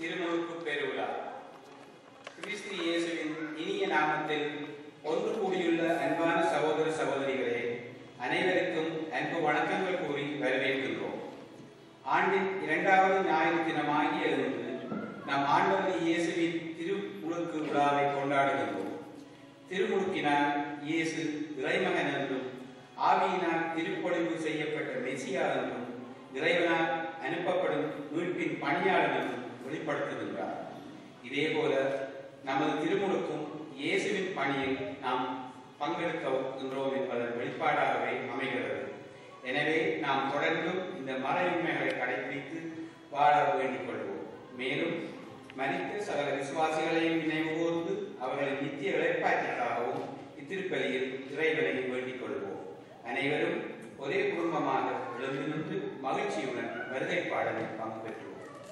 திருமுழுக்கு பெருவிழா கிறிஸ்து இயேசுவின் இனிய நாமத்தில் ஒன்று கூடியுள்ள அன்பான சகோதர சகோதரிகளே அனைவருக்கும் அன்பு வணக்கங்கள் கூறி வரவேற்கின்றோம் ஆண்டின் இரண்டாவது ஞாயிறு தினமாகிய இன்று நம் ஆண்டவர் இயேசுவின் திருமுழுக்கு விழாவை கொண்டாடுகின்றோம் திருமுழுக்கினால் இயேசு இறைமகன் என்றும் ஆவியினால் திருப்பொழிவு செய்யப்பட்ட மெசியா என்றும் இறைவனால் அனுப்பப்படும் மீட்பின் பணியாளர் என்றும் வெளிப்படுத்துகின்றார் இதேபோல நமது திருமுழுக்கும் இயேசுவின் பணியில் நாம் பங்கெடுக்கின்றோம் என்பதன் வெளிப்பாடாகவே அமைகிறது எனவே நாம் தொடர்ந்தும் இந்த மறையுண்மைகளை கடைபிடித்து வாழ வேண்டிக் கொள்வோம் மேலும் மனித சகல விசுவாசிகளையும் நினைவு கூர்ந்து அவர்களின் நித்திய இழைப்பாற்றிற்காகவும் இத்திருப்பலியில் இறைவனை வேண்டிக் கொள்வோம் அனைவரும் ஒரே குடும்பமாக எழுந்து நின்று மகிழ்ச்சியுடன் வருகை பாடலில் பங்கு பெற்றுவோம்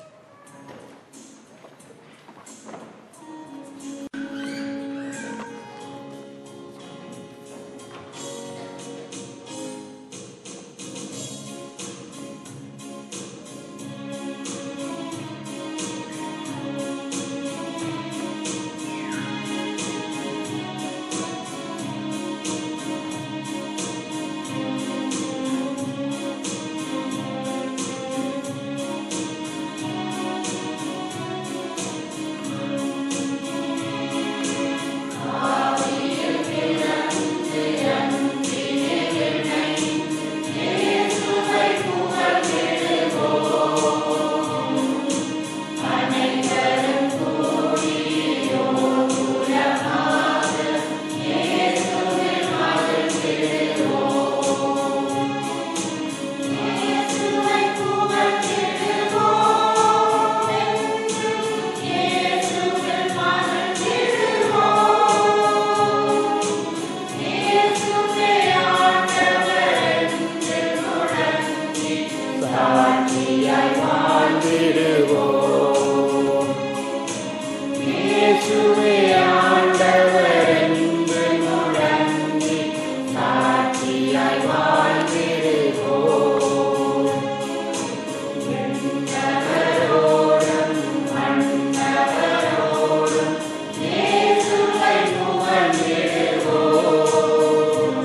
சாட்சியாய் வாழ்ந்திடுவோம் இயேசுவே ஆண்டவர் என்று முழங்கி சாட்சியாய் வாழ்ந்திடுவோம் விண்ணவரோடும் மன்னவரோடும் இயேசுவை புகழ்ந்திடுவோம்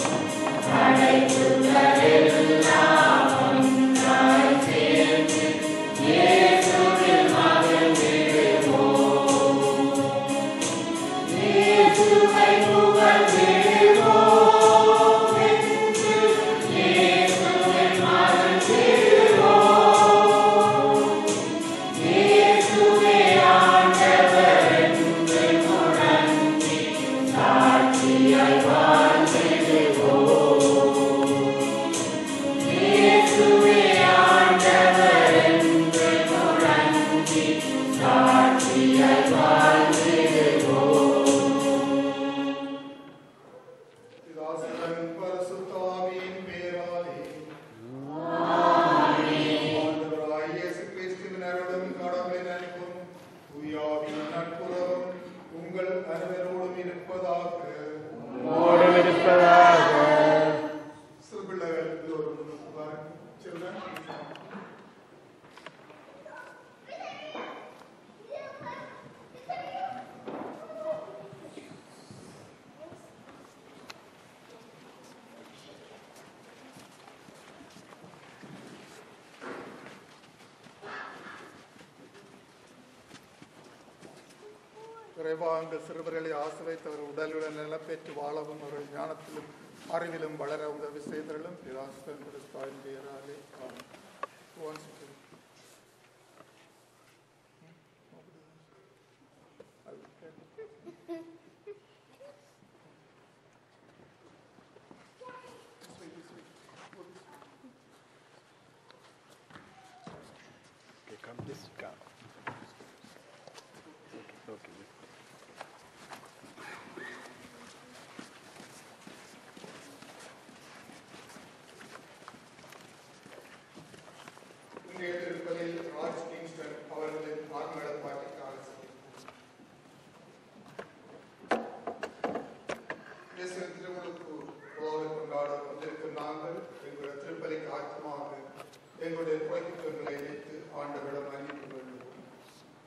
படைப்புகளெல்லாம் ஒன்றாய் சேர்ந்து இயேசுவில் மகிழ்ந்திடுவோம். இயேசுவை புகழ்ந்திடுவோம் என்று இயேசுவில் மகிழ்ந்திடுவோம். இயேசுவே ஆண்டவர் என்று முழங்கி சாட்சியாய் வாழ்ந்திடுவோம் இயேசுவே ஆண்டவர் என்று முழங்கி சாட்சியாய் வாழ்ந்திடுவோம் பிதாசுதன் பரிசுத்தாவியின் பெயராலே. ஆண்டவராகிய இயேசு கிறிஸ்துவின் அருளும் கடவுளின் அன்பும் தூயாவின் நட்புறவும் உங்கள் அனைவரோடும் இருப்பதாக மோடும் இருப்பதாக சிறு பிள்ளைகள் எல்லோரும் வாருங்கள். children. இறைவா அங்கு சிறுவர்களை ஆசிரியத்தவர் உடலுடன் நலப்பெற்று வாழவும் அவர்கள் ஞானத்திலும் அறிவிலும் வளர உதவி செய்தர்களும் பிதாசுதன் கிறிஸ்துவின் பெயராலே ஆமென். Who wants to- I will take- This way, this way. Go this way. Okay, come this come. Okay. இன்றைய திருப்பதியில் ராஜ் கிங்ஸ்டன் அவர்களின் ஆன்மீகப்பாட்டிற்காக இயேசுவின் திருமுழுக்கு விழாவை கொண்டாட வந்திருக்கும் நாங்கள் எங்களுடைய திருப்பலிக்கு ஆச்சமாக எங்களுடைய குறைக்குற்றங்களை வைத்து ஆண்டவரிடம் மன்னிப்பு வேண்டுவோம்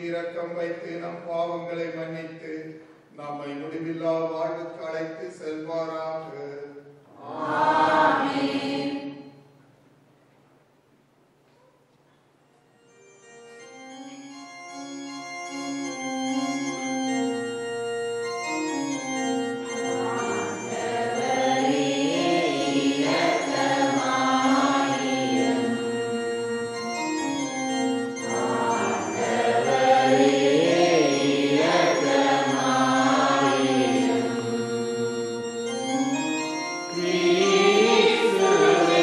இரக்கம் வைத்து நம் பாவங்களை மன்னித்து நம்மை முடிவில்லா வாழ்வுக்கு அழைத்து செல்வாராக Christus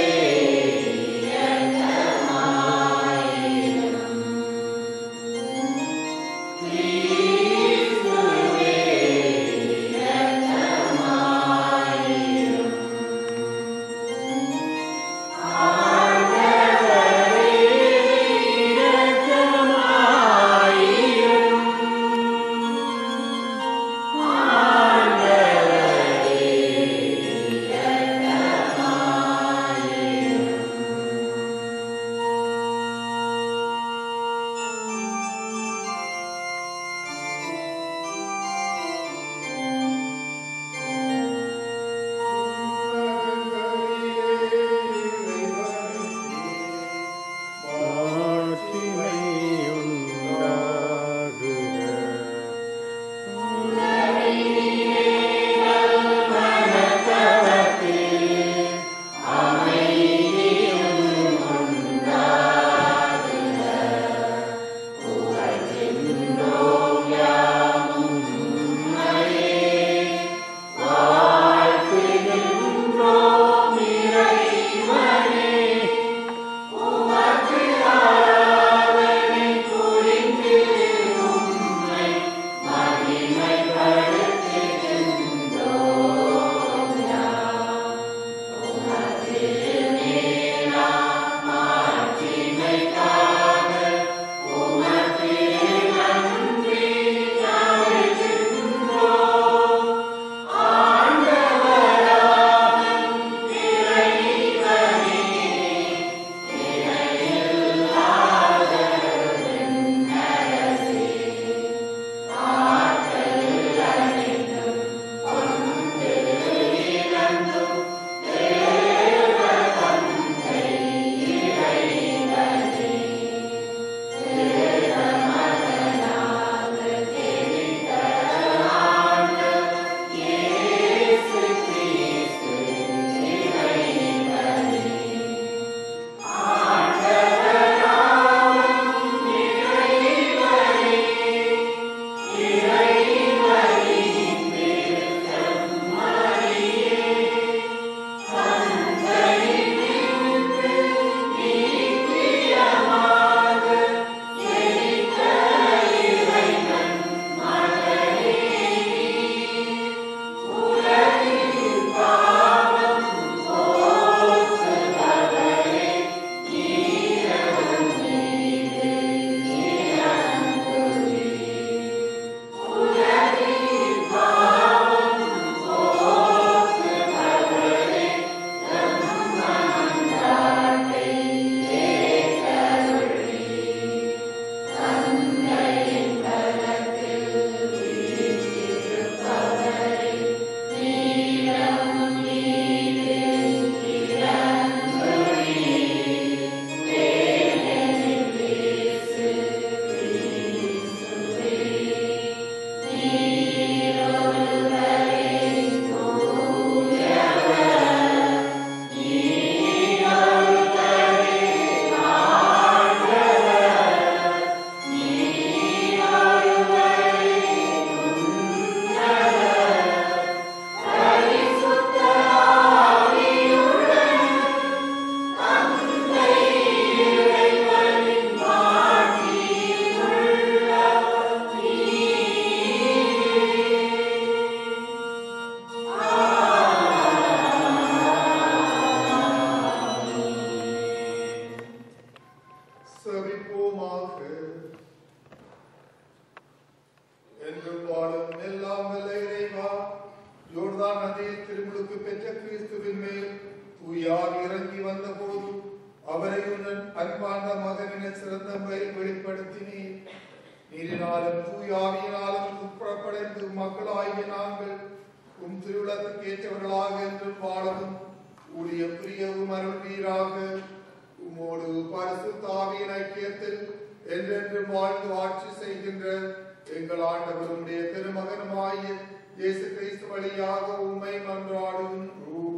நீரினாலும் தூயாவியினாலும் புறப்படைந்து மக்களாகிய நாங்கள் உம் திருவிழத்துக்கு ஏற்றவர்களாக என்றும் வாழவும் ஊழிய பிரியவும் அருள்வீராக உம்மோடு பரிசுத்தாவியின் ஐக்கியத்தில் என்றென்றும் வாழ்ந்து ஆட்சி செய்கின்ற எங்கள் ஆண்டவருடைய திருமகனுமாகிய இயேசு கிறிஸ்து வழியாக உம்மை மன்றாடுகின்றோம்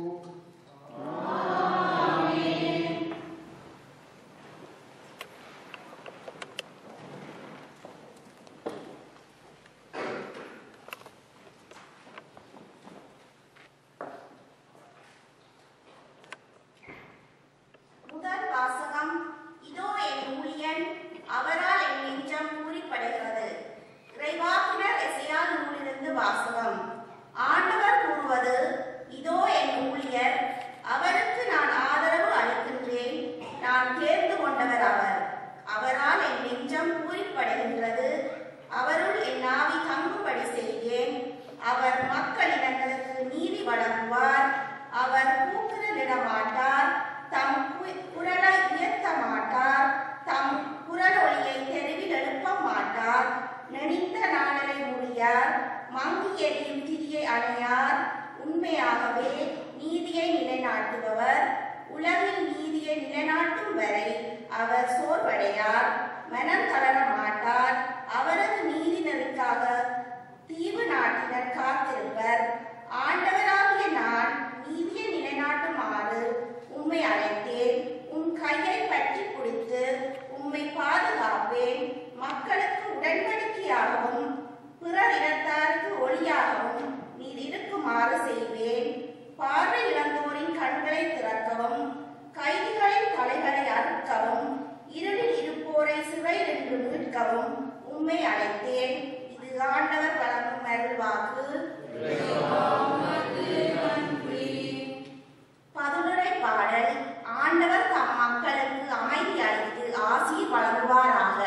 முதல் வாசகம் இதோ என் ஊழியன் அவரால் என் நெஞ்சம் பூரிப்படுகிறது இறைவாக்கினர் எசையா நூலிலிருந்து வாசகம் ஆண்டவர் கூறுவது இதோ என் ஊழியர் அவருக்கு நான் ஆதரவு அளிக்கின்றேன் நான் தேர்ந்து கொண்டவர் அவர் அவரால் என் நெஞ்சம் பூரிப்படைகின்றது அவருள் என் நாவி தங்கும்படி செய்தேன் அவர் மக்களினங்களுக்கு நீதி வழங்குவார் அவர் கூக்குரலிட மாட்டார் தம் கு- குரலை உயர்த்த மாட்டார் தம் குரலொலியை தெருவில் எழுப்ப மாட்டார் நெடிந்த நாளரை முடியார் மங்கி எரியும் திரியை அணையார் உண்மையாகவே நீதியை நிலைநாட்டுபவர் உலகில் நீதியை நிலைநாட்டும் வரை அவர் சோர்வடையார் மனம் தளர மாட்டார் அவரது நீதினருக்காக தீவு நாட்டினர் காத்திருப்பர் ஆண்டவராகிய நான் நீதியை நிலைநாட்டுமாறு உம்மை அழைத்தேன் உம் கையை பற்றி பிடித்து உம்மை பாதுகாப்பேன் மக்களுக்கு உடன்படிக்கையாகவும் பிறர் இனத்தாருக்கு ஒளியாகவும் நீர் இருக்குமாறு செய்வேன் பார்வை இழந்தோரின் கண்களை திறக்கவும் கைதிகளின் தலைகளை அறுக்கவும் இருளில் இருப்போரை சிறையில் நின்று மீட்கவும் உம்மை அழைத்தேன் இது ஆண்டவர் வழங்கும் அருள்வாக்கு பதுலுரை பாடல் ஆண்டவர் தம் மக்களுக்கு அமைதி அளித்து ஆசீர் வழங்குவாராக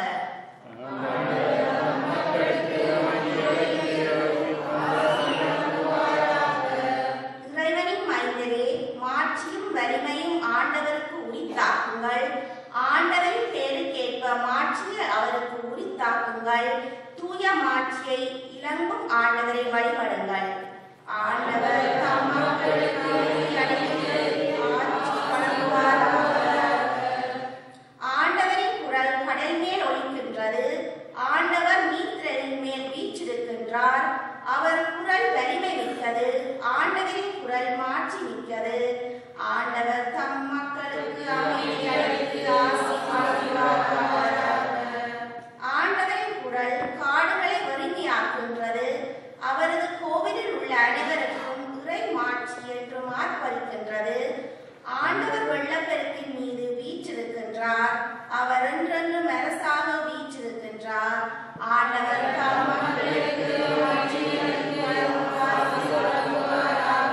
இறைவனின் மைந்தரே மாட்சியும் வலிமையும் ஆண்டவருக்கு உரித்தாக்குங்கள் ஆண்டவரின் பேருக்கேற்ப மாட்சியை அவருக்கு உரித்தாக்குங்கள் தூய மாட்சியை இலங்கும் ஆண்டவரை வழிபடுங்கள் ஆண்டவர் தம் மக்களுக்கு அமைதி அளித்து ஆட்சி வழங்குவாராக ஆண்டவரின் குரல் கடல் மேல் ஒலிக்கின்றது ஆண்டவர் மீத்திரலின் மேல் வீற்றிருக்கின்றார் அவர் குரல் வலிமை மிக்கது ஆண்டவரின் குரல் மாற்றி மிக்கது ஆண்டவர் தம் மக்களுக்கு அமைதி அளித்து ஆசி வழங்குவாராக. ஆண்டவரின் குரல் காடுகளை ஒருங்கியாக்குகின்றது அவரது கோவிலில் உள்ள அனைவருக்கும் இறை மாட்சி என்று மார்பளிக்கின்றது ஆண்டவர் வெள்ளப்பெருக்கின் மீது வீற்றிருக்கின்றார் அவர் என்றென்றும் அரசாக வீற்றிருக்கின்றார் ஆண்டவர் தம் மக்களுக்கு ஆட்சி அளித்து ஆசி வழங்குவாராக.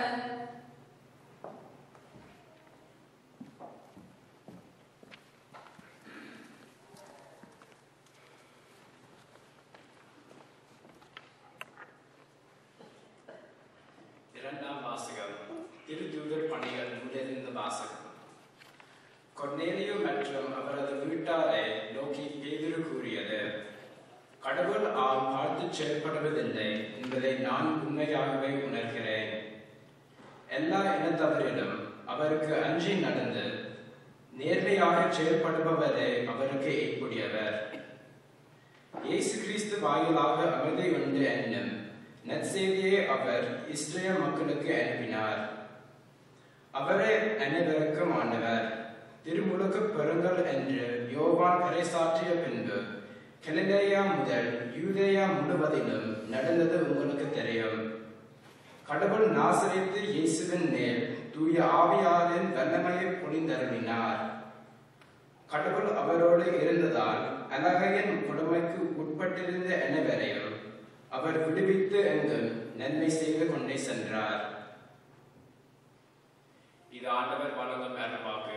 இரண்டாம் வாசகம் திருத்தூதர் பணிகள் நூலிலிருந்து வாசகம் கொர்நேலியு மற்றும் அவரது வீட்டாரை நோக்கி பேதுரு கூறியது கடவுள் ஆம் பார்த்து செயல்படுவதில்லை என்பதை நான் உண்மையாகவே உணர்கிறேன் எல்லா இனத்தவரிலும் அவருக்கு அஞ்சி நடந்து நேர்மையாக செயல்படுபவரே அவருக்கு ஏற்புடையவர் இயேசு கிறிஸ்து வாயிலாக அமைதி உண்டு என்னும் நற்செய்தியை அவர் இஸ்ரேல் மக்களுக்கு அனுப்பினார் அவரே அனைவருக்கும் ஆண்டவர் திருமுழுக்கு பெறுங்கள் என்று யோவான் பறைசாற்றிய பின்பு கலிலேயா முதல் யூதேயா முழுவதிலும் நடந்தது உங்களுக்கு தெரியும் கடவுள் நாசரித்து இயேசுவின் மேல் தூய ஆவியாரின் வல்லமையை பொழிந்தருளினார் கடவுள் அவரோடு இருந்ததால் அலகையின் கொடுமைக்கு உட்பட்டிருந்த அனைவரையும் அவர் விடுவித்து எங்கும் நன்மை செய்து கொண்டே சென்றார் இது ஆண்டவர் வழங்கும் அருள்வாக்கு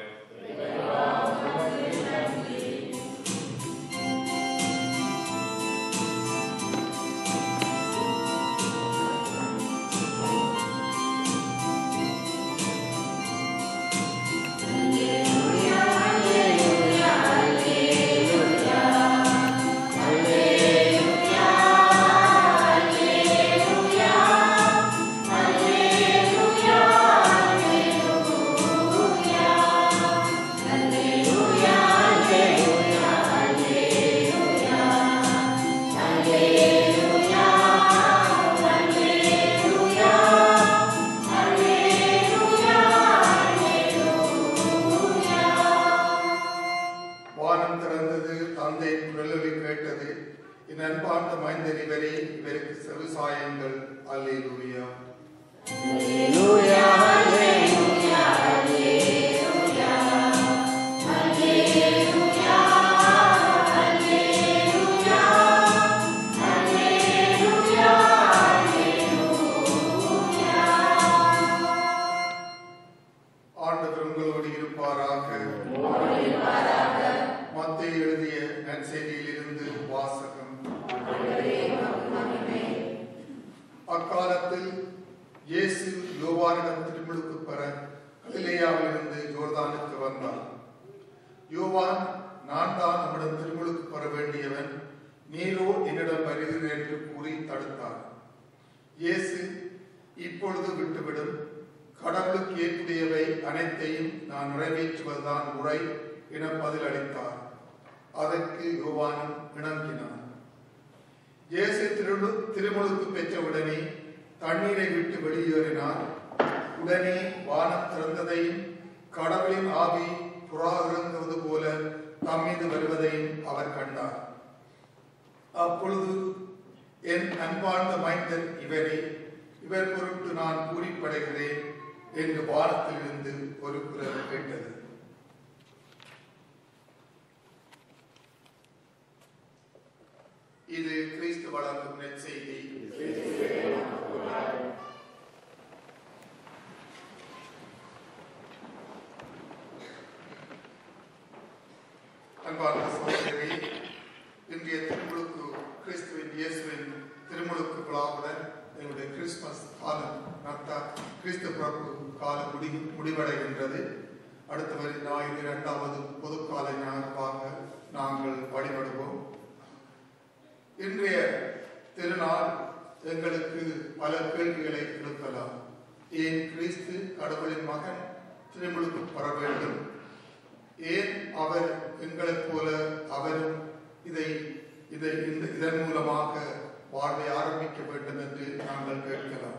Alleluia, வானம் திறந்தது தந்தை குரலொலி கேட்டது என் அன்பார்ந்த மைந்தர் இவரே இவருக்கு செவிசாயங்கள் அல்லேலூயா ஆண்டவர் உங்களோடு இருப்பாராக மத்திய எழுதிய நற்செய்தியிலிருந்து வாசகம் அக்காலத்தில் இயேசு யோவானிடம் திருமுழுக்கு பெற கலிலேயாவிலிருந்து யோர்தானுக்கு வந்தார் யோவான் நான் தான் நம்மிடம் திருமுழுக்கு பெற வேண்டியவன் நீரோ என்னிடம் வருகிறேன் என்று கூறி தடுத்தார் இயேசு இப்பொழுது விட்டுவிடும் கடவுளுக்கு ஏற்புடையவை அனைத்தையும் நான் நிறைவேற்றுவதுதான் முறை என பதிலளித்தார் அதற்கு யோவானும் இணங்கினான் இயேசு திரு திருமுழுக்கு பெற்றவுடனே தண்ணீரை விட்டு வெளியேறினார் உடனே வானம் திறந்ததையும் கடவுளின் ஆவி புறா இறங்குவது போல தம்மீது வருவதையும் அவர் கண்டார் அப்பொழுது என் அன்பார்ந்த மைந்தன் இவரே இவர் பொருட்டு நான் பூரிப்படைகிறேன் என்று வானத்திலிருந்து ஒரு குரல் கேட்டது இது கிறிஸ்து வழங்கும் நற்செய்தி அன்பார்ந்த சகோதரரே இன்றைய திருமுழுக்கு கிறிஸ்துவின் இயேசுவின் திருமுழுக்கு விழாவுடன் எங்களுடைய கிறிஸ்துமஸ் காலம் நத்தா கிறிஸ்து பிறப்பு காலம் முடி முடிவடைகின்றது அடுத்த வரை ஞாயிறு இரண்டாவது பொதுக்கால ஞாயிறாக நாங்கள் வழிபடுவோம் இன்றைய திருநாள் எங்களுக்கு பல கேள்விகளை எழுப்பலாம் ஏன் கிறிஸ்து கடவுளின் மகன் திருமுழுக்கு பெற வேண்டும் ஏன் அவர் எங்களைப் போல அவரும் இதை இதை இந்த இதன் மூலமாக வாழ்வை ஆரம்பிக்க வேண்டும் என்று நாங்கள் கேட்கலாம்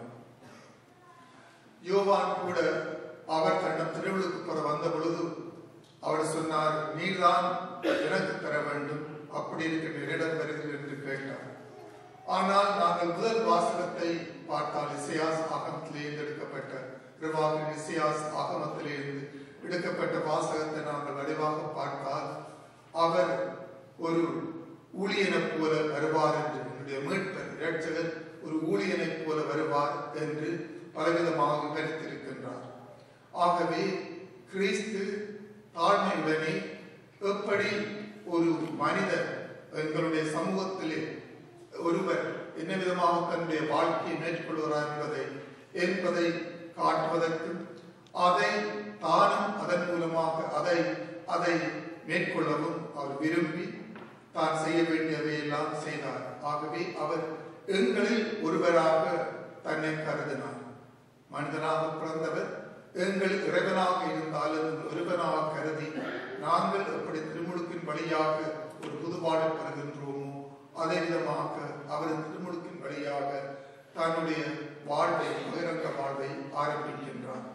யோவான் கூட அவர் தன்னம் திருவிழுக்கு பெற வந்த பொழுது அவர் சொன்னார் நீர்தான் எனக்கு தர வேண்டும் அப்படி இருக்கின்ற இடம் வருகிறேன் என்று கேட்டார் ஆனால் நாங்கள் முதல் வாசகத்தை பார்த்தால் இசையாஸ் ஆகமத்திலிருந்து எடுக்கப்பட்ட ரிவாவின் இசையாஸ் ஆகமத்திலிருந்து எடுக்கப்பட்ட வாசகத்தை நாங்கள் வடிவாக பார்த்தால் அவர் ஒரு ஊழியனைப் போல வருவார் என்று என்னுடைய மீட்பர் இரட்சகர் ஒரு ஊழியனைப் போல வருவார் என்று பலவிதமாக விவரித்திருக்கின்றார் ஆகவே கிறிஸ்து தாழ்மையுடனே எப்படி ஒரு மனிதர் எங்களுடைய சமூகத்திலே ஒருவர் என்ன விதமாக தன்னுடைய வாழ்க்கையை மேற்கொள்கிறார் என்பதை என்பதை காட்டுவதற்கும் அதை தானும் அதன் மூலமாக அதை அதை மேற்கொள்ளவும் அவர் விரும்பி தான் செய்ய வேண்டியதை எல்லாம் செய்தார் ஆகவே அவர் எங்களில் ஒருவராக தன்னை கருதினார் மனிதனாக பிறந்தவர் எங்கள் இறைவனாக இருந்தாலும் ஒருவனாக கருதி நாங்கள் எப்படி திருமுழுக்கின் வழியாக ஒரு புதுபாடல் பெறுகின்றோமோ அதே விதமாக அவரது திருமுழுக்கின் வழியாக தன்னுடைய வாழ்வை பகிரங்க வாழ்வை ஆரம்பிக்கின்றார்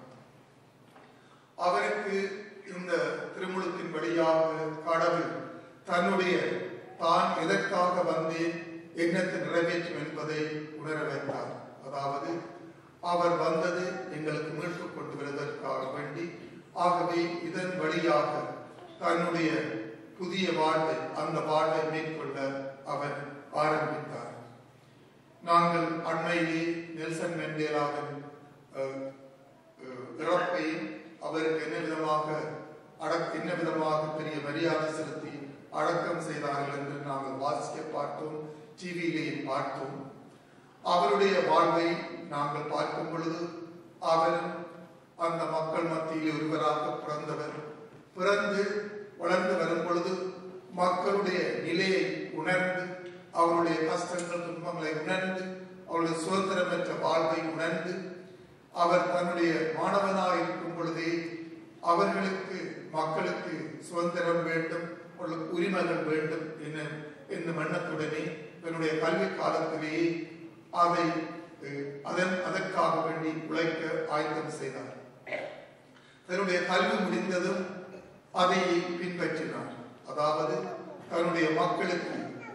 அவருக்கு இந்த திருமுழுக்கின் வழியாக கடவுள் தன்னுடைய தான் எதற்காக வந்தேன் எண்ணத்தை நிறைவேற்றும் என்பதை உணர வைத்தார் அதாவது அவர் வந்தது எங்களுக்கு மீட்பு கொண்டு வருவதற்காக வேண்டி ஆகவே இதன் வழியாக தன்னுடைய புதிய வாழ்வை அந்த வாழ்வை மேற்கொள்ள அவர் ஆரம்பித்தார் நாங்கள் அண்மையிலே நெல்சன் மெண்டேலாவின் அஹ், அஹ், இறப்பையும் அவருக்கு என்ன விதமாக அடக் என்ன விதமாக பெரிய மரியாதை செலுத்தி அடக்கம் செய்தார்கள் என்று நாங்கள் வாசிக்க பார்த்தோம் டிவியிலேயும் பார்த்தோம் அவருடைய வாழ்வை நாங்கள் பார்க்கும் பொழுது அவரும் அந்த மக்கள் மத்தியில் ஒருவராக பிறந்தவர் பிறந்து வளர்ந்து வரும் பொழுது மக்களுடைய நிலையை உணர்ந்து அவருடைய கஷ்டங்கள் துன்பங்களை உணர்ந்து அவருடைய சுதந்திரமற்ற வாழ்வை உணர்ந்து அவர் தன்னுடைய மாணவனாக இருக்கும் பொழுதே அவர்களுக்கு மக்களுக்கு சுதந்திரம் வேண்டும் அவர்களுக்கு உரிமைகள் வேண்டும் என்ன என்னும் எண்ணத்துடனே தன்னுடைய கல்வி காலத்திலேயே அதை அஹ், அதன் அதற்காக வேண்டி உழைக்க ஆயத்தம் செய்தார் தன்னுடைய கல்வி முடிந்ததும் அதை பின்பற்றினார் அதாவது தன்னுடைய மக்களுக்கு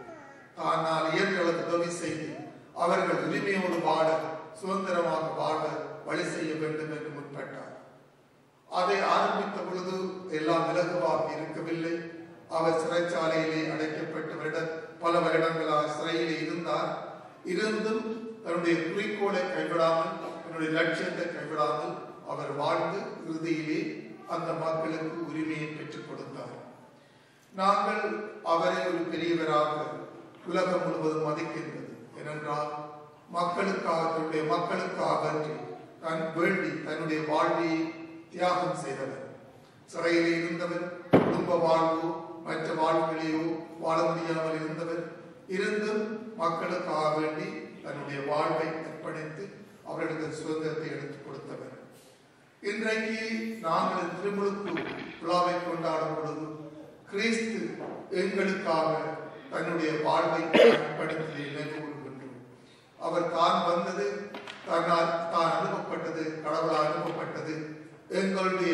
தானால் இயன்ற அளவு உதவி செய்து அவர்கள் உரிமையோடு வாழ சுதந்திரமாக வாழ வழி செய்ய வேண்டும் என்று முற்பட்டார் அதை ஆரம்பித்த பொழுது எல்லாம் இலகுவாக இருக்கவில்லை அவர் சிறைச்சாலையிலே அடைக்கப்பட்ட வருட பல வருடங்களாக சிறையிலே இருந்தார் இருந்தும் தன்னுடைய குறிக்கோளை கைவிடாமல் தன்னுடைய லட்சியத்தை கைவிடாமல் அவர் வாழ்ந்து இறுதியிலே அந்த மக்களுக்கு உரிமையை பெற்றுக் கொடுத்தார் நாங்கள் அவரை ஒரு பெரியவராக உலகம் முழுவதும் மதிக்கின்றது ஏனென்றால் மக்களுக்காக தன்னுடைய மக்களுக்காக அன்றி தன் வேண்டி தன்னுடைய வாழ்வையை தியாகம் செய்தவர் சிறையிலே இருந்தவர் குடும்ப வாழ்வோ மற்ற வாழ்வுகளையோ வாழ முடியாமல் இருந்தவர் இருந்தும் மக்களுக்காக வேண்டி தன்னுடைய வாழ்வை அர்ப்பணித்து அவர்களுக்கு சுதந்திரத்தை எடுத்துக் கொடுத்தவர் இன்றைக்கு நாங்கள் திருமுழுக்கு விழாவை கொண்டாடும் பொழுது கிறிஸ்து எங்களுக்காக தன்னுடைய வாழ்வை அர்ப்பணித்ததை நினைவு கூறுகின்றோம் அவர் தான் வந்தது தன்னால் தான் அனுப்பப்பட்டது கடவுளால் அனுப்பப்பட்டது எங்களுடைய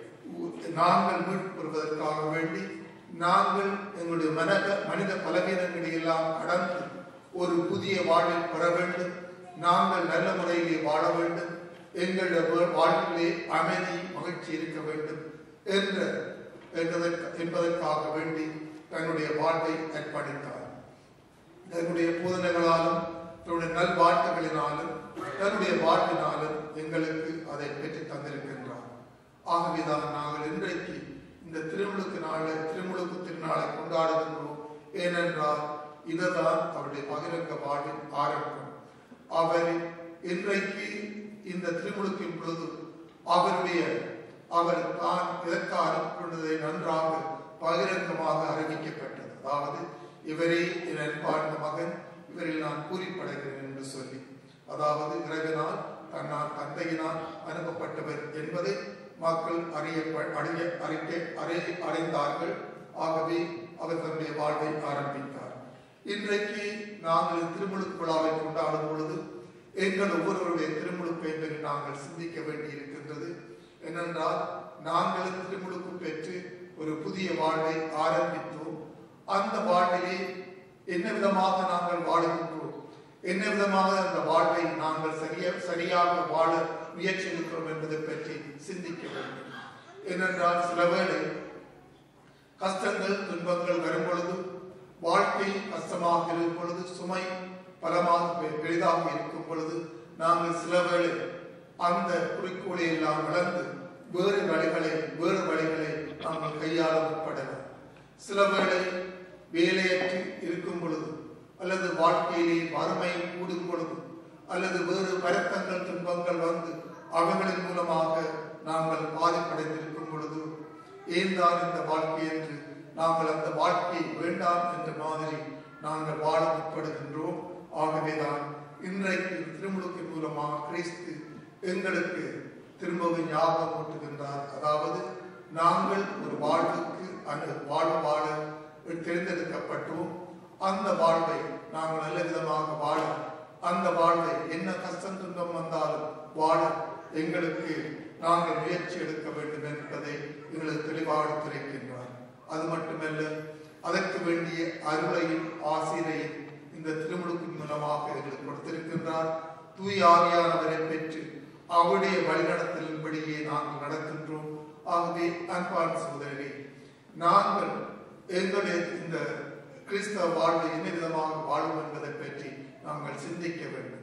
உ- நாங்கள் மீட்பு பெறுவதற்காக வேண்டி நாங்கள் எங்களுடைய மனத மனித பலவீனங்களை எல்லாம் கடந்து ஒரு புதிய வாழ்வை பெற வேண்டும் நாங்கள் நல்ல முறையிலே வாழ வேண்டும் எங்களுடைய வா- வாழ்விலே அமைதி மகிழ்ச்சி இருக்க வேண்டும் என்ற என்பதற்கு- என்பதற்காக வேண்டி தன்னுடைய வாழ்வை அர்ப்பணித்தார் தன்னுடைய போதனைகளாலும் தன்னுடைய நல்வாழ்த்துகளினாலும் தன்னுடைய வாழ்வினாலும் எங்களுக்கு அதை பெற்றுத் தந்திருக்கின்றார் ஆகவேதான் நாங்கள் இன்றைக்கு இந்த திருமுழுக்கு நாளை திருமுழுக்கு திருநாளை கொண்டாடுகின்றோம் ஏனென்றால் இதுதான் அவருடைய பகிரங்க வாழ்வின் ஆரம்பம் அவர் இன்றைக்கு இந்த திருமுழுக்கின் பொழுது அவருடைய அவர் தான் எதற்காக அனுப்பிக்கொண்டதை நன்றாக பகிரங்கமாக அறிவிக்கப்பட்டது அதாவது இவரே என் அன்பார்ந்த மகன் இவரில் நான் பூரிப்படைகிறேன் என்று சொல்லி அதாவது இறைவனால் தன்னால் தந்தையினால் அனுப்பப்பட்டவர் என்பதை மக்கள் அறிய அறிய அறிக்க அறி அறிந்தார்கள் ஆகவே அவர் தன்னுடைய வாழ்வை ஆரம்பித்தார் இன்றைக்கு நாங்கள் திருமுழுக்கு விழாவை கொண்டாடும் பொழுது எங்கள் ஒவ்வொருவருடைய திருமுழுக்கை பற்றி நாங்கள் சிந்திக்க வேண்டி இருக்கின்றது ஏனென்றால் நாங்களும் திருமுழுக்கு பெற்று ஒரு புதிய வாழ்வை ஆரம்பித்தோம் அந்த வாழ்விலே என்ன விதமாக நாங்கள் வாழுகின்றோம் என்ன விதமாக அந்த வாழ்வை நாங்கள் சரியா சரியாக வாழ முயற்சி இருக்கிறோம் என்பதை பற்றி சிந்திக்க வேண்டும் ஏனென்றால் சில வேளை கஷ்டங்கள் துன்பங்கள் வரும் பொழுது வாழ்க்கை கஷ்டமாக இருக்கும் பொழுது சுமை பலமாக பெ- பெரிதாக இருக்கும் பொழுது நாங்கள் சில வேளை அந்த குறிக்கோளை எல்லாம் இழந்து வேறு வழிகளை வேறு வழிகளை நாங்கள் கையாள முற்படலாம் சில வேளை வேலையற்று இருக்கும் பொழுது அல்லது வாழ்க்கையிலே வறுமை கூடும் பொழுது அல்லது வேறு வருத்தங்கள் துன்பங்கள் வந்து அவர்களின் மூலமாக நாங்கள் பாதிப்படைந்திருக்கும் பொழுது ஏன் தான் இந்த வாழ்க்கை என்று நாங்கள் அந்த வாழ்க்கையை வேண்டாம் என்ற மாதிரி நாங்கள் வாழ முற்படுகின்றோம் ஆகவேதான் இன்றைக்கு திருமுழுக்கின் மூலமாக கிறிஸ்து எங்களுக்கு திரும்பவும் ஞாபகம் ஊட்டுகின்றார் அதாவது நாங்கள் ஒரு வாழ்வுக்கு அந்த வாழ் வாழ தேர்ந்தெடுக்கப்பட்டோம் அந்த வாழ்வை நாங்கள் நல்ல விதமாக வாழ அந்த வாழ்வை என்ன கஷ்டம் துன்பம் வந்தாலும் வாழ எங்களுக்கு நாங்கள் முயற்சி எடுக்க வேண்டும் என்பதை எங்களுக்கு தெளிவாக எடுத்துரைக்கின்றார் அது மட்டுமல்ல அதற்கு வேண்டிய அருளையும் ஆசிரியையும் இந்த திருமுழுக்கின் மூலமாக எங்களுக்கு கொடுத்திருக்கின்றார் தூய் ஆவியானவரை பெற்று அவருடைய வழிநடத்தலின்படியே நாங்கள் நடக்கின்றோம் ஆகவே அன்பான சோதரரே நாங்கள் எங்களுடைய இந்த கிறிஸ்தவ வாழ்வை என்ன விதமாக வாழும் என்பதை பற்றி நாங்கள் சிந்திக்க வேண்டும்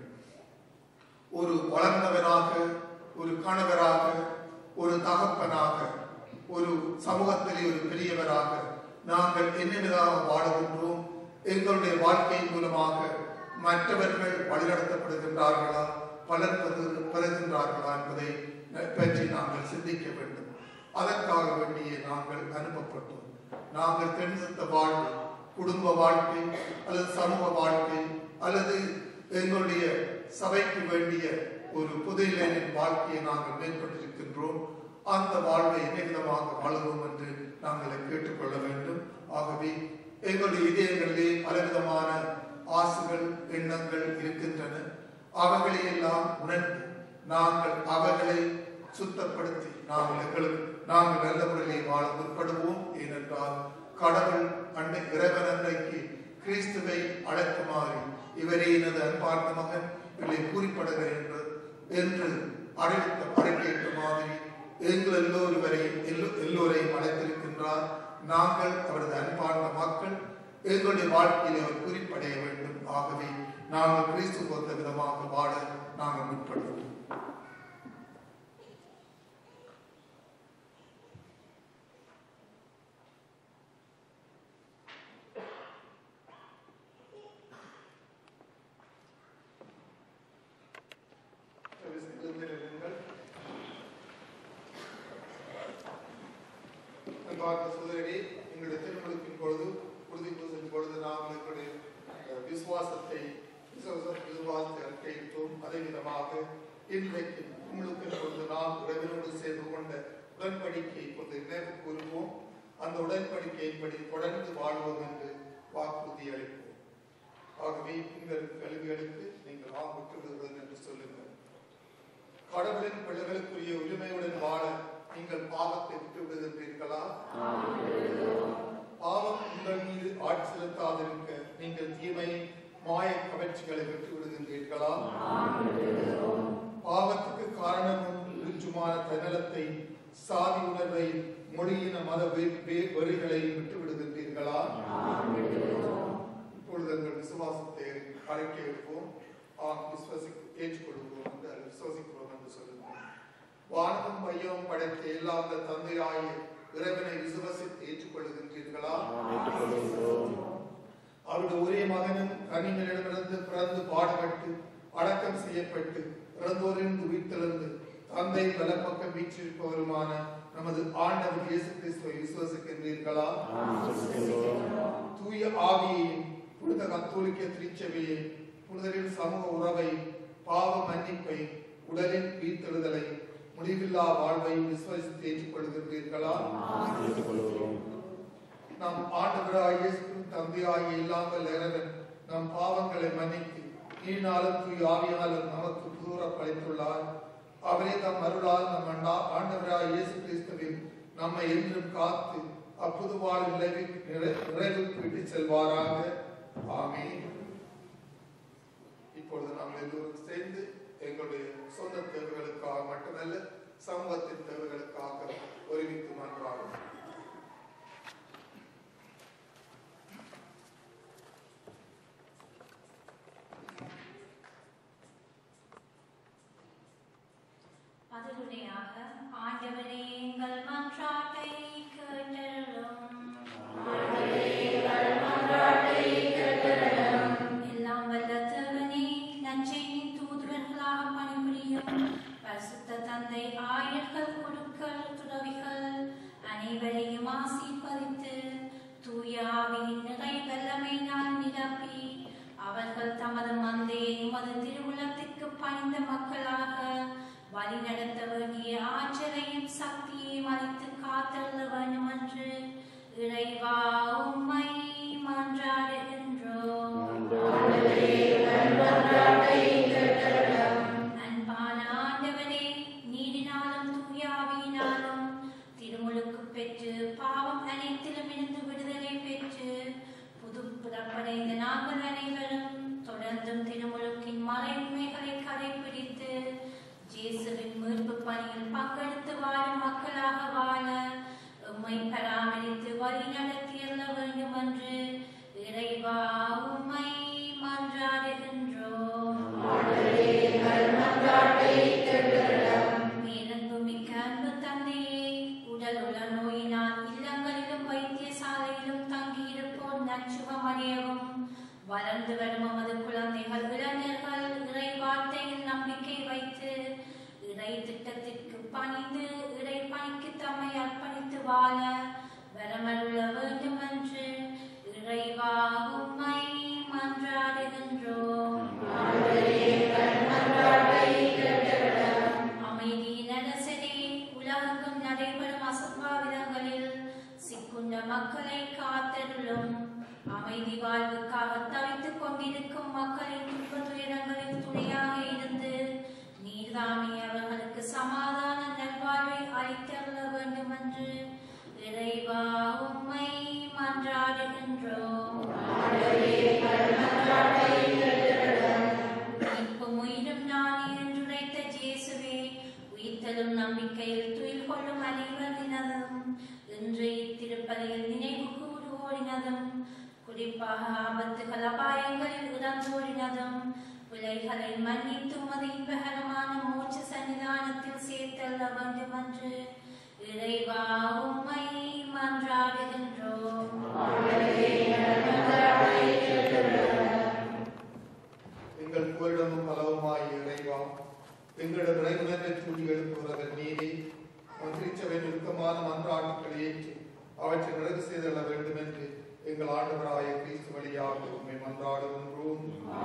ஒரு வளர்ந்தவராக ஒரு கணவராக ஒரு தகப்பனாக ஒரு சமூகத்திலே ஒரு பெரியவராக நாங்கள் என்ன விதமாக வாழுகின்றோம் எங்களுடைய வாழ்க்கையின் மூலமாக மற்றவர்கள் வழிநடத்தப்படுகின்றார்களா பலன் பெறு- பெறுகின்றார்களா என்பதை பற்றி நாங்கள் சிந்திக்க வேண்டும் அதற்காக வேண்டிய நாங்கள் அனுப்பப்பட்டோம் நாங்கள் தேர்ந்தெடுத்த வாழ்வு குடும்ப வாழ்க்கை அல்லது சமூக வாழ்க்கை அல்லது எங்களுடைய சபைக்கு வேண்டிய ஒரு புதையிலின் வாழ்க்கையை நாங்கள் மேற்கொண்டிருக்கின்றோம் அந்த வாழ்வை என்ன விதமாக வாழுவோம் என்று நாங்கள் கேட்டுக்கொள்ள வேண்டும் ஆகவே எங்களுடைய இதயங்களிலே பலவிதமான ஆசுகள் எண்ணங்கள் இருக்கின்றன அவைகளை எல்லாம் உணர்ந்து நாங்கள் அவைகளை சுத்தப்படுத்தி நாங்கள் எங்களுக்கு நாங்கள் நல்ல முறையிலே வாழ முற்படுவோம் ஏனென்றால் கடவுள் அன்னை இறைவன் அன்றைக்கு கிறிஸ்துவை அழைக்குமாறு இவரே எனது அன்பார்ந்த மகன் இவளை கூறிப்படுகிற என்று என்று அறிவித்த அறிக்கையிட்ட மாதிரி எங்கள் எல்லோருவரையும் எல்லோ- எல்லோரையும் அழைத்திருக்கின்றார் நாங்கள் அவரது அன்பார்ந்த மக்கள் எங்களுடைய வாழ்க்கையிலே அவர் குறிப்படைய வேண்டும் ஆகவே நாங்கள் கிறிஸ்து போன்ற விதமாக வாழ நாங்கள் முற்படுவோம் எழுந்திருங்கள். அன்பார்ந்த சகோதரரே, எங்களுடைய திருமணத்தின் பொழுது உறுதி பூசலின் பொழுது நாங்கள் எங்களுடைய அஹ், விசுவாசத்தை விசுவாச- விசுவாசத்தை அறிக்கையிட்டோம் அதே விதமாக இன்றைக்கு உங்களுக்கு பொழுது நாம் உறவினோடு செய்து கொண்ட உடன்படிக்கையை கொண்டு நினைவு கூறுவோம் அந்த உடன்படிக்கையின்படி தொடர்ந்து வாழ்வோம் என்று வாக்குறுதி அளிப்போம் ஆகவே உங்கள் கல்விகளுக்கு நீங்கள் ஆம் விட்டு விடுவது என்று சொல்லுங்கள் கடவுளின் பிள்ளைகளுக்குரிய உரிமையுடன் வாழ நீங்கள் பாவத்தை விட்டு விடுகின்றீர்களா பாவம் உங்கள் மீது ஆட்சி செலுத்தாதிருக்க நீங்கள் தீமையை மாய கவர்ச்சிகளை விட்டு விடுகின்றீர்களா பாவத்துக்கு காரணமும் உச்சுமான தன்னலத்தை சாதி உணர்வை மொழியின மத வெ- வெ- வெறிகளை விட்டு விடுகின்றீர்களா இப்பொழுது எங்கள் விசுவாசத்தை அறிக்கை எடுப்போம் ஆம் விசுவாசி ஏற்றுக்கொள்வோம் என்று விசுவாசிக்கிறோம் என்று சொல்லுங்கள் வானமும் மையமும் படைத்த எல்லா அந்த தந்தையாகிய இறைவனை விசுவாசித்து ஏற்றுக்கொள்கின்றீர்களா அவருடைய ஒரே மகனும் கனிமனிடமிருந்து பிறந்து பாடுபட்டு அடக்கம் செய்யப்பட்டு இறந்தோரிலிருந்து உயிர்த்தெழுந்து தந்தை வலப்பக்கம் வீற்றிருப்பவருமான நமது ஆண்டவர் இயேசு கிறிஸ்துவை விசுவசிக்கின்றீர்களா தூய ஆவியையும் புனித கத்தோலிக்க திருச்சபையை புனிதரின் சமூக உறவை பாவ மன்னிப்பை உடலின் உயிர்த்தெழுதலை முடிவில்லா வாழ்வை விசுவசித்து ஏற்றுக்கொள்கின்றீர்களா நம் ஆண்டவராய் இயேசுவின் தந்தையாகிய இல்லாமல் இறைவன் நம் பாவங்களை மன்னித்து நீனாலும் தூய் ஆவியாலும் நமக்கு புதூர படைத்துள்ளார் அவரே தம் அருளால் நம் அண்டா ஆண்டவராய் இயேசு கிறிஸ்துவில் நம்மை என்றும் காத்து அப்புது வாழ் நிலைவு நிறை- நிறைவுக்கு விட்டு செல்வாராக ஆமென் இப்பொழுது நாம் எல்லோரும் சேர்ந்து எங்களுடைய சொந்த தேவைகளுக்காக மட்டுமல்ல சமூகத்தின் தேவைகளுக்காக ஒருமித்து மன்றாடும் பதிலுரையாக ஆண்டவரே எங்கள் மன்றாட்டை கேட்டருளும் எல்லாம் வல்ல தேவனே நற்செய்தியின் தூதுவர்களாக பணிபுரியும் பரிசுத்த தந்தை ஆயர்கள் குருக்கள் துறவிகள் அனைவரையும் ஆசீர்வதித்து தூய ஆவியின் நிறை வல்லமையினால் நிரப்பி அவர்கள் தமது மந்தையை உமது திருவுளத்திற்கு பணிந்த மக்களாக வழி நடத்த வேண்டிய ஆற்றலையும் சக்தியையும் அளித்து காத்தருள வேண்டும் என்று இறைவா உம்மை மன்றாடுகின்றோம் அன்பான ஆண்டவரே நீரினாலும் தூயாவியினாலும் திருமுழுக்கு பெற்று பாவம் அனைத்திலும் இருந்து விடுதலை பெற்று புது புறப்படைந்த நாங்கள் அனைவரும் தொடர்ந்தும் திருமுழுக்கின் மறை உண்மைகளை கடைபிடித்து ஜேசுவின் மீட்பு பணியில் பங்கெடுத்து வாழும் மக்களாக வாழ உம்மை பராமரித்து வழி நடத்தியல்ல வேண்டும் என்று இறைவா உம்மை மன்றாடுகின்றோம் பேரன்புமிக்க அன்பு தந்தையே உடல் உள்ள நோயினால் இல்லங்களிலும் வைத்தியசாலையிலும் தங்கியிருப்போர் நச்சுவமடையவும் வளர்ந்து வரும் நமது குழந்தைகள் இளைஞர்கள் இறை வார்த்தையில் நம்பிக்கை வைத்து இறை திட்டத்திற்கு பணிந்து இறை பணிக்கு தம்மை அர்ப்பணித்து வாழ வரமருள வேண்டும் என்று இறைவா உம்மை மன்றாடுகின்றோம் அமைதியின் அரசரே உலகெங்கும் நடைபெறும் அசம்பாவிதங்களில் சிக்குண்ட மக்களை காத்தருளும் அமைதி வாழ்வுக்காக தவித்துக் கொண்டிருக்கும் குறிப்பாக ஆபத்துகள் அபாயங்களில் இடந்தோடினதும் விலைகளை மன்னித்து மது இன்பகரமான மூச்சு சன்னிதானத்தில் சேர்த்தல்ல வேண்டும் என்று இறைவா உம்மை மன்றாடுகின்றோம் எங்கள் புகழிடமும் பலவுமாய் இறைவா எங்களிடம் இறைவனத்தை தூண்டி எழுப்புவதன் நீதி திருச்சபை நுட்பமான மன்றாட்டுக்களை ஏற்று அவற்றை நிறைவு செய்தள்ள வேண்டும் என்று எங்கள் ஆண்டவராய கிறிஸ்து வழியாக உண்மை மன்றாடுகின்றோம்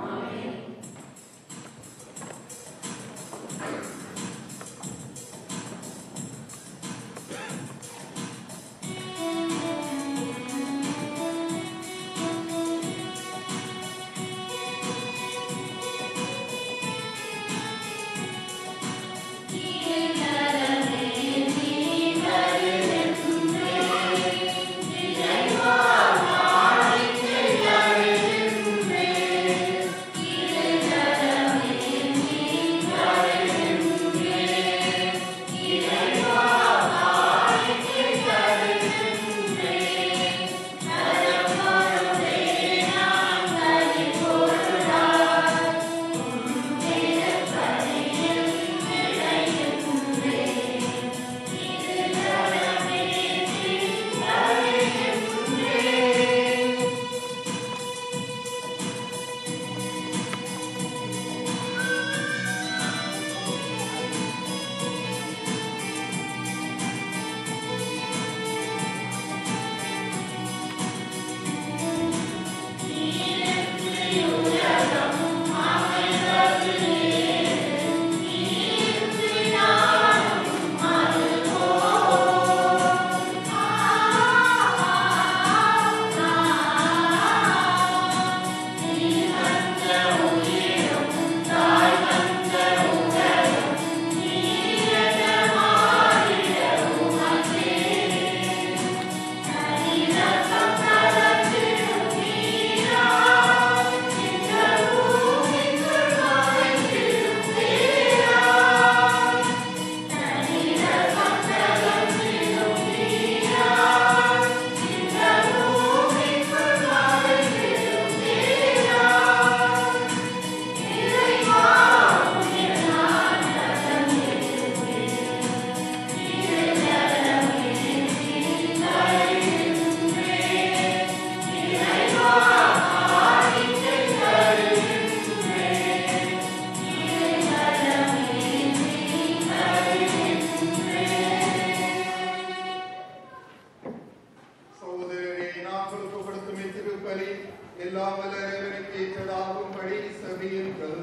சகோதரரே நாங்களுக்கு கொடுக்கும் இத்திருப்பலி எல்லாம் வல்ல இறைவனுக்கு ஏற்றதாகும்படி செவியுங்கள்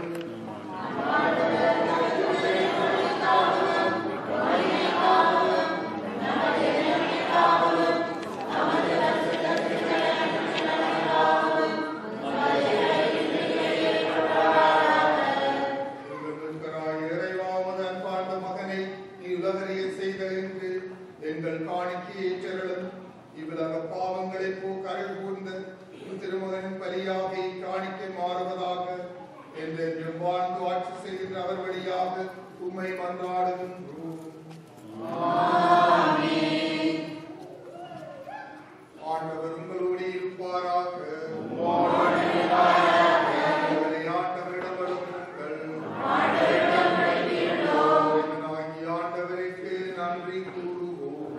எங்கள் மீட்பராகிய இறைவா, உமது அன்பார்ந்த மகனை நீ உலகறிய செய்த என்று எங்கள் காணிக்கையை ஏற்றருளும் இவ்வுலக பாவங்களை போக்கருள் கூர்ந்த உம் திருமகனின் பலியாக இக்காணிக்கை மாறுவதாக என்றென்றும் வாழ்ந்து ஆட்சி செய்கின்ற அவர் வழியாக உம்மை மன்றாடுகின்றோம் ஆண்டவர் உங்களோடு இருப்பாராக உங்களை ஆண்டவரிடம் அனுப்புங்கள் இறைவனாகிய ஆண்டவருக்கு நன்றி கூறுவோம்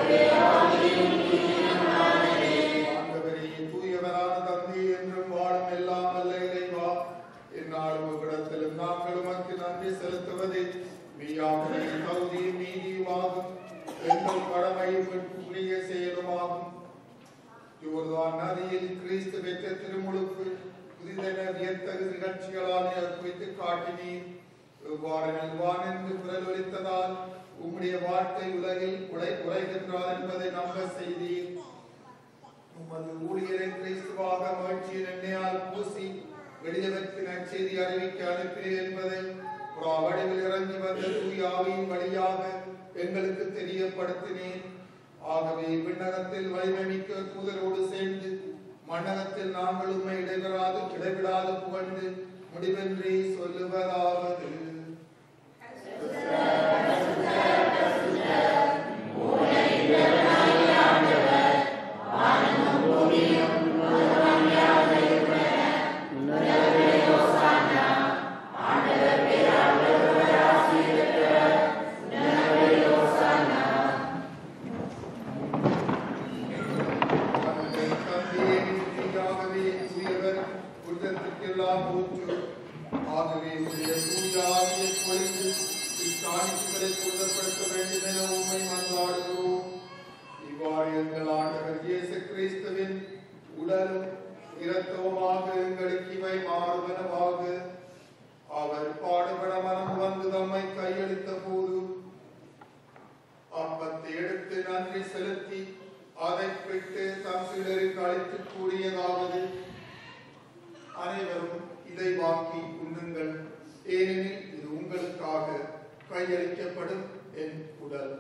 ஆண்டவரே தூயவரான தந்தை என்றும் வாழும் எல்லாம் வல்ல இறைவா என்னாலும் உங்களிடத்திலும் நாங்கள் உமக்கு நன்றி செலுத்துவதே மெய்யாகவே தகுதியும் நீதியுமாகும் எங்கள் கடமையும் புரிய செயலுமாகும் யோர்தான் நதியில் கிறிஸ்து பெற்ற திருமுழுக்கு புதிதென வியத்தகு நிகழ்ச்சிகளால் குறித்து காட்டினீர் எவ்வாறு நல்வான் என்று குரல் ஒலித்ததால் உம்முடைய வார்த்தை உலகில் உடை உரைகின்றார் என்பதை நம்ப செய்தீர் உமது ஊழியரை கிறிஸ்துவாக மகிழ்ச்சியின் எண்ணெயால் பூசி வெளியவருக்கு நற்செய்தி அறிவிக்க அனுப்பினேன் என்பதை புறா வடிவில் இறங்கி வந்த தூய ஆவியின் வழியாக எங்களுக்கு தெரியப்படுத்தினேன் ஆகவே விண்ணகத்தில் வலிமை மிக்க தூதரோடு சேர்ந்து மண்ணகத்தில் நாங்கள் உண்மை இடைபெறாது இடைவிடாது புகழ்ந்து முடிவின்றி சொல்லுவதாவது ஆண்டவர் போற்று ஆகவே உடைய தூயாவியை பொழிந்து இக்காணிக்கைகளை புனிதப்படுத்த வேண்டும் என உண்மை மன்றாடுகிறோம் இவ்வாறு எங்கள் ஆண்டவர் இயேசு கிறிஸ்துவின் உடலும் இரத்தவுமாக எங்களுக்கு இவை மாறுவனவாக அவர் பாடுபட மனம் வந்து தம்மை கையளித்த போது அப்பத்தை எடுத்து நன்றி செலுத்தி அதை விட்டு தம் சீடருக்கு அளித்து கூறியதாவது அனைவரும் இதை வாங்கி உண்ணுங்கள் ஏனெனில் இது உங்களுக்காக கையளிக்கப்படும் என் உடல்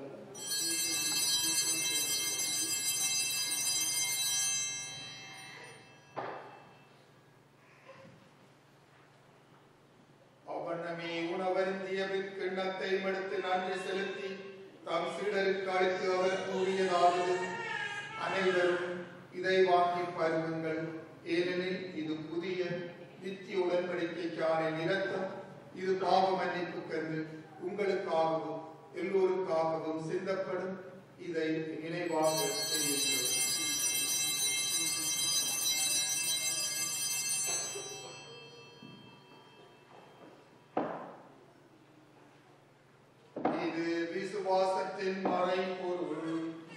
அவனமே உணவருந்திய பின் கிண்ணத்தை எடுத்து நன்றி செலுத்தி தம் சீடருக்கு அளித்து அவர் கூறியதாவது அனைவரும் இதை வாங்கி பருகுங்கள் ஏனெனில் இது புதிய நித்திய உடன்படிக்கைக்கான நிரத்தம் இது பாவ மன்னிப்புக்கென்று உங்களுக்காகவும் எல்லோருக்காகவும் சிந்தப்படும் இதை நினைவாக செய்யுங்கள் இது விசுவாசத்தின் மறைபொருள்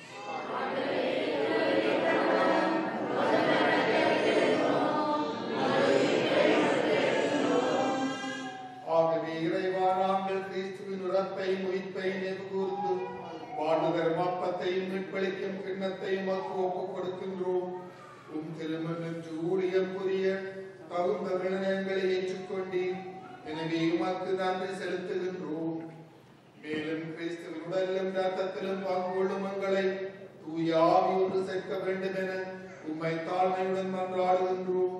ஆகவே இறைவா நாங்கள் கிறிஸ்துவின் உரத்தையும் உயிர்ப்பையும் நினைவு கூர்ந்து வாழ்வுதரும் அப்பத்தையும் மீட்பளிக்கும் கிண்ணத்தையும் மக்கு ஒப்புக் கொடுக்கின்றோம் உம் திருமணன்று ஊழியம் புரிய தகுந்த விளனங்களை ஏற்றுக்கொண்டீர் எனவே உமக்கு நன்றி செலுத்துகின்றோம் மேலும் கிறிஸ்துவின் உடலிலும் ரத்தத்திலும் பங்கு கொள்ளும் எங்களை தூய ஆவி ஒன்று சேர்க்க வேண்டும் என உம்மை தாழ்மையுடன் மன்றாடுகின்றோம்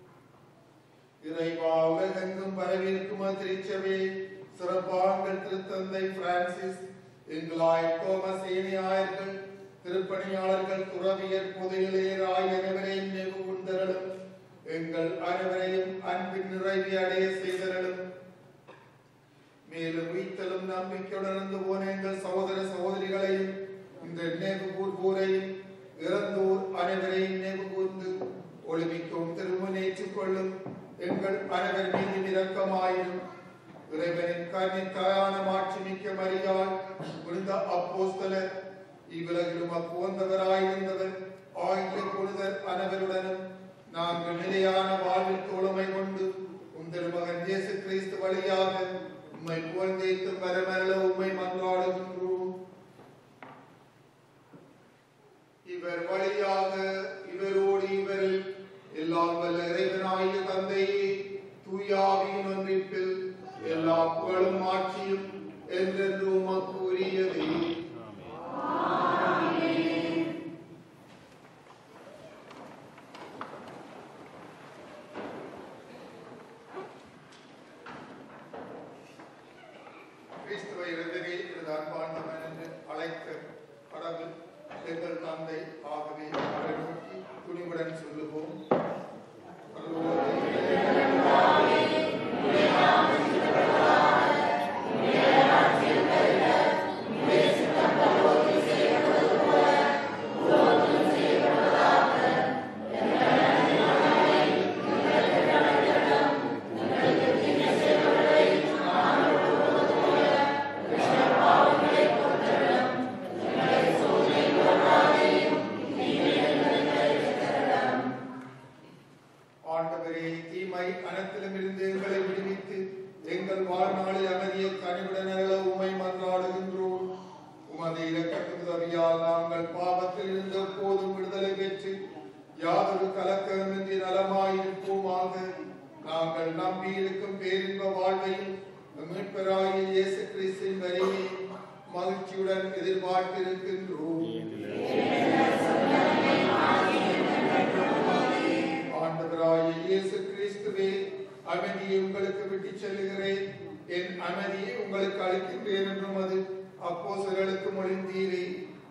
இறைவா உலகெங்கும் பரவியிருக்கும் திருச்சபை சிறப்பாங்கள் திருத்தந்தை பிரான்சிஸ் எங்களாய் தோமஸ் ஏனியாயர்கள் திருப்பணியாளர்கள் துறவியர் புதையிலேயர் ஆகிய அனைவரையும் நினைவு கொண்டரலும் எங்கள் அனைவரையும் அன்பின் நிறைவி அடைய செய்தரலும் மேலும் உயிர்த்தலும் நம்பிக்கையுடன் இருந்து போன எங்கள் சகோதர சகோதரிகளையும் இந்த நினைவு கூர்வோரையும் இறந்தோர் அனைவரையும் நினைவு கூர்ந்து ஒளிமிக்கவும் திருமணம் ஏற்றுக்கொள்ளும் எங்கள் அனைவர் மீது இரக்கமாயிரும் இறைவனின் கன்னித்தாயான மாட்சி மிக்க மரியாள் புனித அப்போஸ்தலர் இவ்வுலகிலும் அப்போந்தவராயிருந்தவர் ஆகிய புனிதர் அனைவருடனும் நாங்கள் நிலையான வாழ்வில் தோழமை கொண்டு உம் திருமகன் இயேசு கிறிஸ்து வழியாக உம்மை புகழ்ந்தேத்து மரமரள உம்மை மன்றாடுகின்றோம் இவர் வழியாக இவரோடு இவரில் எல்லாம் வல்ல இறைவனாகிய தந்தையே தூயாவியின் ஒன்றிப்பில் எல்லா புகழும் ஆட்சியும் என்றென்று உமக்கு உரியதே கிறிஸ்துவை இறுதியில் எனது அன்பார்ந்தவன் என்று அழைத்த கடவுள் எங்கள் தந்தை ஆகவே அவரை நோக்கி துணிவுடன் சொல்லுவோம் ஆண்டவரே தீமை அனைத்திலும் இருந்து எங்களை விடுவித்து எங்கள் வாழ்நாளில் அமைதியை கனிவுடன் அருள உமை மன்றாடுகின்றோம் உமது இரக்கத்துக்கு உதவியால் நாங்கள் பாவத்தில் இருந்து எப்போதும் விடுதலை பெற்று யாதொரு கலக்கமின்றி நலமாயிருப்போமாக நாங்கள் நம்பி இருக்கும் பேரின்ப வாழ்வையும் மீட்பராகிய இயேசு கிறிஸ்தின் வரியை மகிழ்ச்சியுடன் எதிர்பார்த்திருக்கின்றோம் ஆண்டவராகிய இயேசு கிறிஸ்துவே அமைதியை உங்களுக்கு விட்டுச் செல்லுகிறேன் என் அமைதியை உங்களுக்கு அளிக்கின்றேன் என்றும் அது அப்போஸ்தலர்களுக்கு மொழிந்தீரே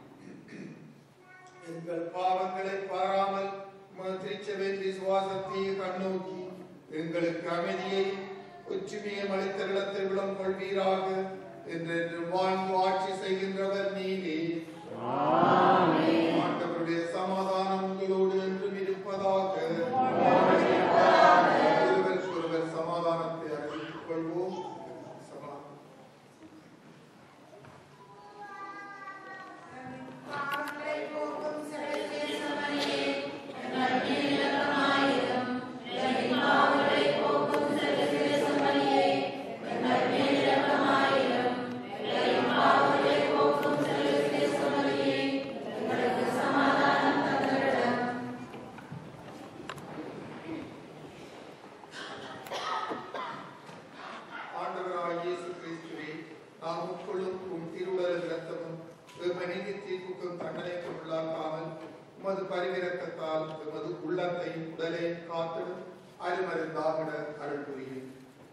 எங்கள் பாவங்களை பாராமல் உமது திருச்சபையின் விசுவாசத்தை கண்ணோக்கி எங்களுக்கு அமைதியை ஒற்றுமையை அளித்தருளத்தை விடம் கொள்வீராக என்றென்று வாழ்ந்து ஆட்சி செய்கின்றவர் நீரே ஆண்டவருடைய சமாதானம் உங்களோடு என்றும் இருப்பதாக ஒருவருக்கொருவர் பரிவிரக்கத்தால் எமது உள்ளத்தை உடலை காத்திடும் அருமருந்தாகிட அருள் புரியும்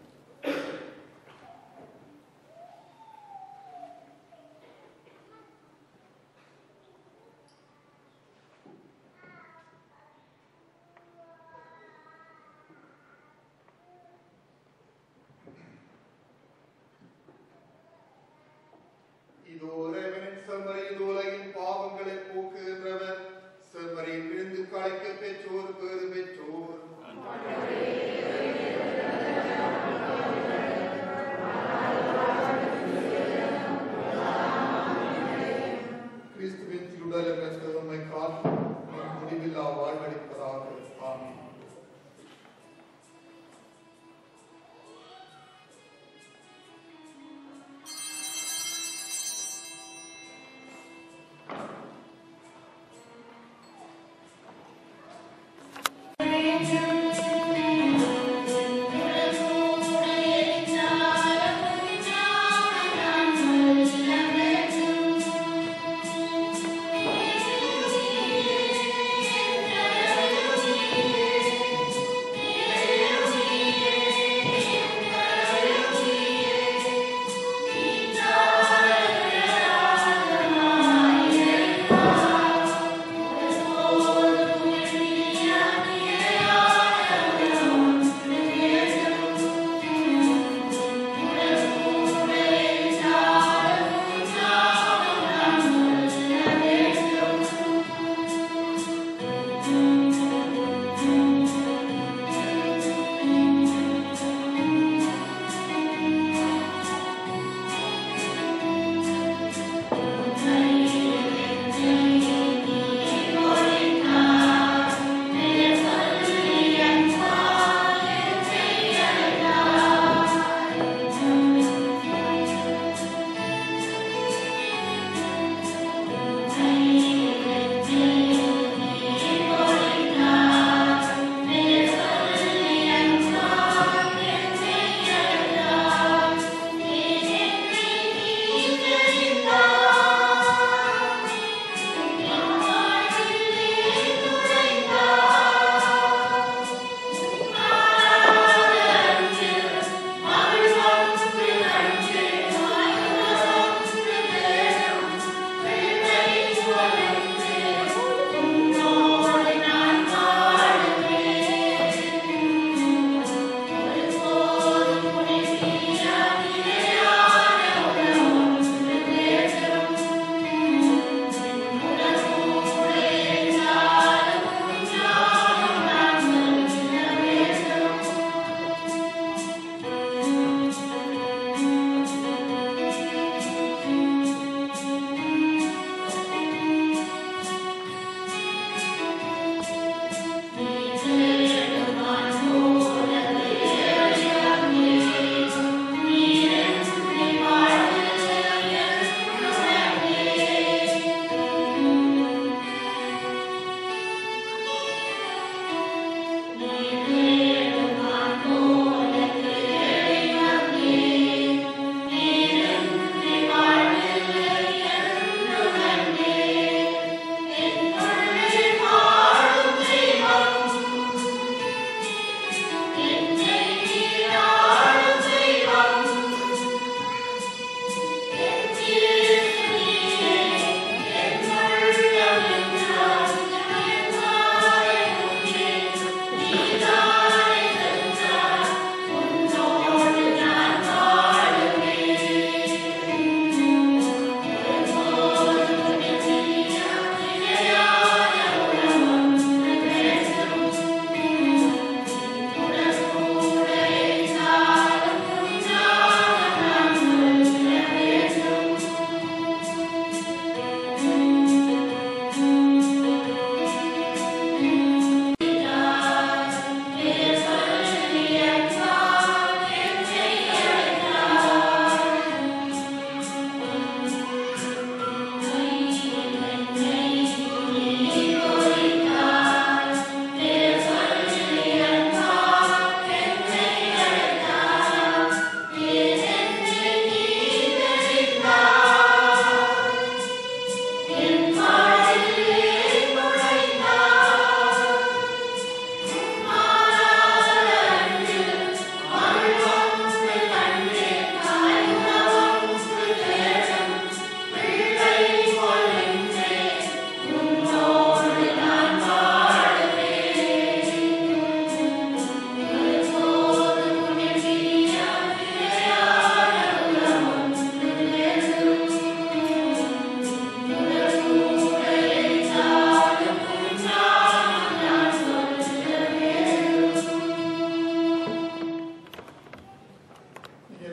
இதோ இறைவனின் செம்மறியில் உலகின் பாவங்களை போக்குகின்றவர் செம்மறியில் விழுந்து களைக்க பெற்றோர் பேறு பெற்றோர்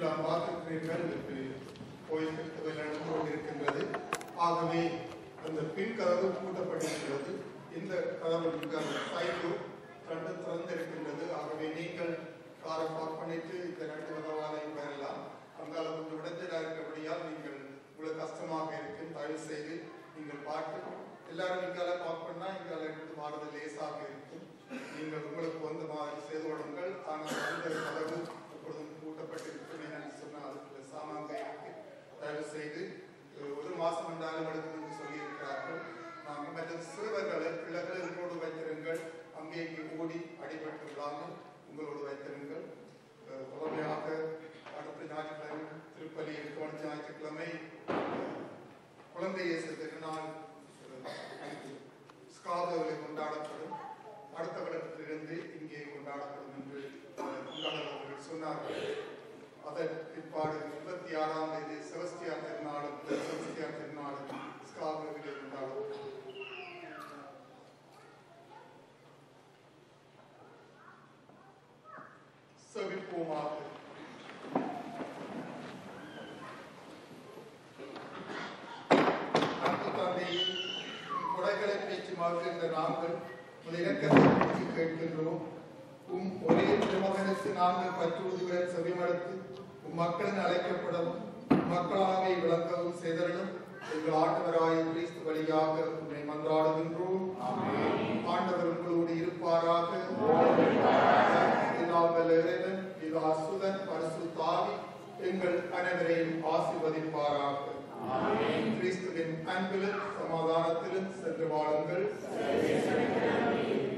எல்லாம் பார்த்திருக்கிறீர்கள் கோயில் கிறிஸ்தவை நடந்து கொண்டிருக்கின்றது ஆகவே அந்த பின் கதவு பூட்டப்பட்டிருக்கிறது இந்த கதவு மிக சைடு ரெண்டு திறந்திருக்கின்றது ஆகவே நீங்கள் காரை பார்க் பண்ணிட்டு இந்த ரெண்டு கதவாலையும் பெறலாம் அங்கால கொஞ்சம் உடைஞ்சலா இருக்கிறபடியால் நீங்கள் இவ்வளவு கஷ்டமாக இருக்கும் தயவு செய்து நீங்கள் பார்த்து எல்லாரும் இங்கால பார்க் பண்ணா இங்கால இருந்து மாறுது லேசாக இருக்கும் நீங்கள் உங்களுக்கு வந்த மாதிரி செய்து கொள்ளுங்கள் ஆனால் அந்த கதவு எப்பொழுதும் பூட்டப்பட்டிருக்கும் என்று சொன்னால் அதுக்குள்ள சாமாங்க இருக்கு தயவு செய்து அஹ், ஒரு மாசம் என்றாலும் எடுக்கும் என்று சொல்லியிருக்கிறார்கள் நாங்கள் மற்ற சிறுவர்களை பிள்ளைகளை உங்களோடு வைத்திருங்கள் அங்கே இங்கே ஓடி அடிபட்டு விடாமல் உங்களோடு வைத்திருங்கள் அஹ், தொடர்மையாக அடுத்த ஞாயிற்றுக்கிழமை திருப்பலி இருக்கோம் ஞாயிற்றுக்கிழமை அஹ், குழந்தை இயேசு திருநாள் ஸ்கார்டோவில் கொண்டாடப்படும் அடுத்த வருடத்திலிருந்து இங்கே கொண்டாடப்படும் என்று அஹ், கொண்டாடுபவர்கள் சொன்னார்கள் அதன் பிற்பாடு இருபத்தி ஆறாம் தேதி செபஸ்டியா திருநாளும் செபஸ்டியா திருநாளும் ஸ்கார்டோவிலே கொண்டாடப்படும் செவிப்போமாக அன்பு தந்தையே, உம் கொடைகளை பேச்சு மாறுகின்ற நாங்கள் உமது இரக்கத்தை குறித்து கேட்கின்றோம் உம் ஒரே திருமகனுக்கு நாங்கள் பற்றுறுதிகளை செவிமடுத்து உம் மக்களின் அழைக்கப்படவும் உம் மக்களாகவே விளங்கவும் செய்தரலும் எங்கள் ஆண்டவராய கிறிஸ்து வழியாக உன்னை மன்றாடுகின்றோம் ஆண்டவர் உங்களோடு இருப்பாராக பிதாவல்ல இறைவன் பிதா சுதன் பரிசுத்தாவி எங்கள் அனைவரையும் ஆசீர்வதிப்பாராக கிறிஸ்துவின் அன்பிலும் சமாதானத்திலும் சென்று வாழுங்கள்